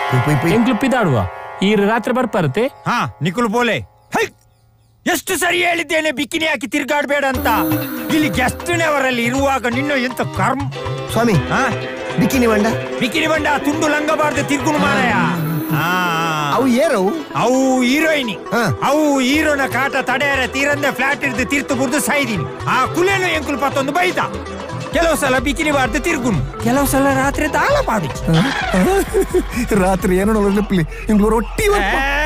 ಪುಯ್ ಪುಯ್ ಪುಯ್. ಎಂಕ್ಲು ಪಿದಾಡುವ ಈ ರಾತ್ರಿ ಬರ್ಪರತೆ ಹಾ ನಿಖುಲ್ ಬೋಲೆ ಹೈ! ಎಷ್ಟು ಸರಿ ಹೇಳಿದ್ದೇನೆ ಬಿಕಿನಿ ಹಾಕಿ ತಿರ್ಗಾಡ್ಬೇಡ ಅಂತ ಇಲ್ಲಿ ಗೆಸ್ಟ್ ಅವರಲ್ಲಿ ಇರುವಾಗ ನಿನ್ನ ಎಂತ ಕರ್ಮ ಸ್ವಾಮಿ ಹಾ ಬಿಕಿನಿ ಬಂಡ ಬಿಕಿನಿ ಬಂಡ ತುಂಡು ಲಂಗಬಾರ್ದು ತಿರ್ಗುನು ಮಾರಾಯ ಹಾ ಅವು ಏರವು ಅವು ಹೀರೋಯಿನಿ ಹಾ. ಅವು ಹೀರೋನ ಕಾಟ ತಡೆಯರ ತೀರಂದೆ ಫ್ಲಾಟ್ ಇರ್ದು ತೀರ್ತು ಬುರ್ದು ಸಾಯ್ದೀನಿ ಆ ಕುಲೇನು ಎಂಕುಲ್ ಪತ್ತೊಂದು ಬೈದ ಕೆಲವು ಸಲ ಬಿಕಿನಿ ಬಾರ್ದು ತಿರ್ಗುನು ಕೆಲವು ಸಲ ರಾತ್ರಿ ದಾಳ ಮಾಡಿ ರಾತ್ರಿ ಏನೋ ನೋಡ್ಲಿಪ್ಲಿ ಇಂಗ್ಳು ರೊಟ್ಟಿ ಏ,